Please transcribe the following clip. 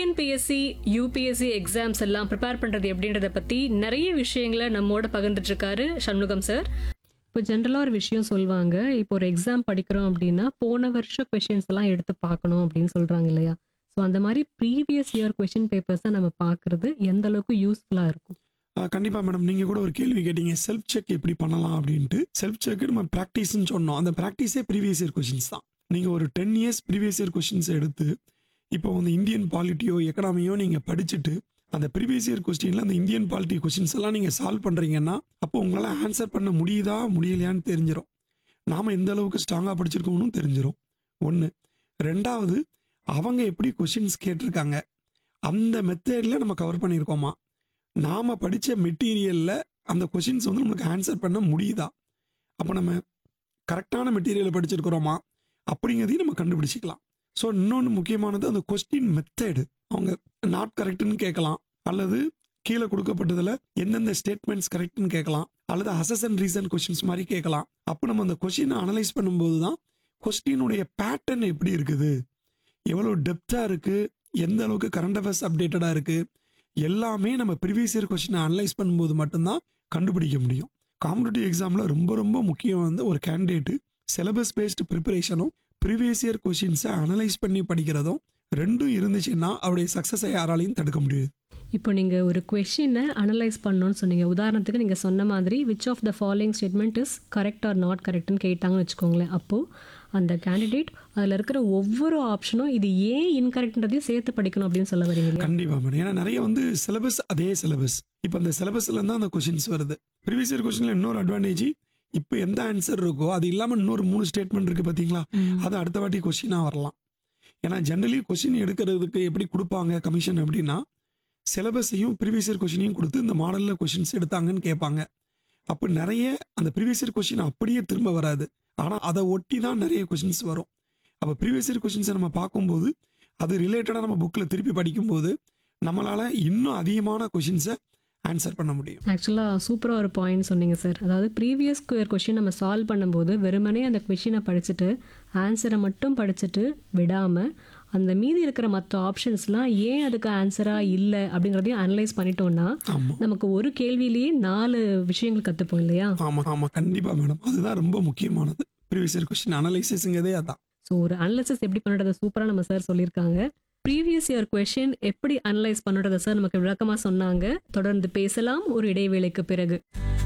TNPSC UPSC exams எல்லாம் prepare பண்றது எப்படின்றத பத்தி நிறைய விஷயங்களை நம்மோட பகிர்ந்துட்டு இருக்காரு சண்முகம் சார் இப்போ ஜென்ரலாக ஒரு விஷயம் சொல்லுவாங்க இப்போ ஒரு எக்ஸாம் படிக்கிறோம் அப்படின்னா போன வருஷம் கொஷின்ஸ் எல்லாம் எடுத்து பார்க்கணும் அப்படின்னு சொல்றாங்க இல்லையா ஸோ அந்த மாதிரி ப்ரீவியஸ் இயர் கொஷின் பேப்பர்ஸை நம்ம பார்க்கறது எந்த அளவுக்கு யூஸ்ஃபுல்லாக இருக்கும் ஆ, கண்டிப்பா மேடம் நீங்க கூட ஒரு கேள்வி கேட்டீங்க செல்ஃப் செக் எப்படி பண்ணலாம் அப்படின்ட்டு செல்ஃப் செக் நம்ம ப்ராக்டிஸ்னு சொன்னோம் அந்த ப்ராக்டிஸே ப்ரீவியஸ் இயர் கொஷின்ஸ் தான் நீங்க ஒரு ten years previous year questions எடுத்து இப்போ வந்து இந்தியன் பாலிட்டியோ எக்கனாமியோ நீங்க படிச்சுட்டு அந்த ப்ரீவியஸ் இயர் கொஸ்டின்ல அந்த இந்தியன் பாலிட்டி கொஷின்ஸ் எல்லாம் நீங்க சால்வ் பண்றீங்கன்னா அப்போ உங்களால ஆன்சர் பண்ண முடியுதா முடியலையான்னு தெரிஞ்சிடும் நாம எந்த அளவுக்கு ஸ்ட்ராங்கா படிச்சிருக்கோம்னு தெரிஞ்சிடும் ஒன்று ரெண்டாவது அவங்க எப்படி கொஷின்ஸ் கேட்டிருக்காங்க அந்த மெத்தேடில் நம்ம கவர் பண்ணியிருக்கோமா நாம படிச்ச மெட்டீரியல்ல அந்த கொஷின்ஸ் வந்து நம்மளுக்கு ஆன்சர் பண்ண முடியுதா அப்போ நம்ம கரெக்டான மெட்டீரியலை படிச்சிருக்கிறோமா அப்படிங்கிறதையும் நம்ம கண்டுபிடிச்சிக்கலாம் ஸோ இன்னொன்று முக்கியமானது அந்த கொஸ்டின் மெத்தேடு அவங்க நாட் கரெக்ட்னு கேட்கலாம் அல்லது கீழே கொடுக்கப்பட்டதுல எந்தெந்த ஸ்டேட்மெண்ட்ஸ் கரெக்ட்னு கேட்கலாம் அல்லது அசஸ் அண்ட் ரீசன் கொஷின்ஸ் மாதிரி கேட்கலாம் அப்போ நம்ம அந்த கொஷினை அனலைஸ் பண்ணும்போது தான் கொஸ்டினுடைய பேட்டர்ன் எப்படி இருக்குது எவ்வளோ டெப்த்தாக இருக்குது எந்த அளவுக்கு கரண்ட் அஃபேர்ஸ் அப்டேட்டடாக இருக்குது எல்லாமே நம்ம ப்ரீவியஸ் இயர் கொஸ்டினை அனலைஸ் பண்ணும்போது மட்டும்தான் கண்டுபிடிக்க முடியும் காம்படிட்டிவ் எக்ஸாமில் ரொம்ப ரொம்ப முக்கியம் வந்து ஒரு கேண்டிடேட்டு சிலபஸ் பேஸ்டு ப்ரிப்பரேஷனும் ப்ரீவியஸ் இயர் கொஷின்ஸை அனலைஸ் பண்ணி படிக்கிறதும் ரெண்டும் இருந்துச்சுன்னா அவருடைய சக்ஸஸை யாராலையும் தடுக்க முடியாது இப்போ நீங்க ஒரு கொஷினை அனலைஸ் பண்ணணும்னு சொன்னீங்க உதாரணத்துக்கு நீங்க சொன்ன மாதிரி which of the following statement is correct or not கரெக்ட்னு கேட்டாங்கன்னு வச்சுக்கோங்களேன் அப்போ அந்த கேண்டிடேட் அதில் இருக்கிற ஒவ்வொரு ஆப்ஷனும் இது ஏன் இன்கரெக்ட்ன்றதையும் சேர்த்து படிக்கணும் அப்படின்னு சொல்ல வரீங்க இல்லையா? கண்டிப்பா மேடம் ஏன்னா நிறைய வந்து சிலபஸ் அதே சிலபஸ் இப்போ அந்த சிலபஸ்ல தான் அந்த கொஷின்ஸ் வருது ப்ரீவியஸ் இயர் கொஸ்டின்ல இன்னொரு அட்வான்டேஜ் இப்போ எந்த ஆன்சர் இருக்கோ அது இல்லாமல் இன்னொரு மூணு ஸ்டேட்மெண்ட் இருக்கு பார்த்தீங்களா ம். அது அடுத்த வாட்டி கொஸ்டினாக வரலாம் ஏன்னா ஜென்ரலி கொஸ்டின் எடுக்கிறதுக்கு எப்படி கொடுப்பாங்க கமிஷன் அப்படின்னா சிலபஸையும் ப்ரீவியஸ் இயர் கொஷினையும் கொடுத்து இந்த மாடலில் கொஷின்ஸ் எடுத்தாங்கன்னு கேட்பாங்க அப்போ நிறைய அந்த ப்ரீவியஸ் இயர் கொஷின் அப்படியே திரும்ப வராது ஆனால் அதை ஒட்டி தான் நிறைய கொஷின்ஸ் வரும் அப்போ ப்ரீவியஸ் இயர் கொஷின்ஸை நம்ம பார்க்கும்போது அது ரிலேட்டடாக நம்ம புக்கில் திருப்பி படிக்கும்போது நம்மளால் இன்னும் அதிகமான கொஷின்ஸை ஆன்சர் பண்ண முடியும் ஆக்சுவலாக சூப்பராக ஒரு பாயிண்ட் சொன்னீங்க சார் அதாவது ப்ரீவியஸ் கொஷின் நம்ம சால்வ் பண்ணும்போது வெறுமனே அந்த கொஷினை படிச்சுட்டு ஆன்சரை மட்டும் படிச்சுட்டு விடாமல் அந்த மீதி இருக்கிற மற்ற ஆப்ஷன்ஸ்லாம் ஏன் அதுக்கு ஆன்சராக இல்லை அப்படிங்கிறதையும் அனலைஸ் பண்ணிட்டோம்னா ஆமாம் நமக்கு ஒரு கேள்வியிலேயே நாலு விஷயங்கள் கற்றுப்போம் இல்லையா ஆமாம் ஆமாம் கண்டிப்பாக மேடம் அதுதான் ரொம்ப முக்கியமானது ப்ரீவியஸ் இயர் கொஷின் அனலைசிஸ்ங்கிறதே அதான் ஸோ ஒரு அனலைசிஸ் எப்படி பண்ணுறத சூப்பராக நம்ம சார் சொல்லியிருக்காங்க ப்ரீவியஸ் இயர் கொஷின் எப்படி அனலைஸ் பண்ணுறத சார் நமக்கு விளக்கமாக சொன்னாங்க தொடர்ந்து பேசலாம் ஒரு இடைவேளைக்கு பிறகு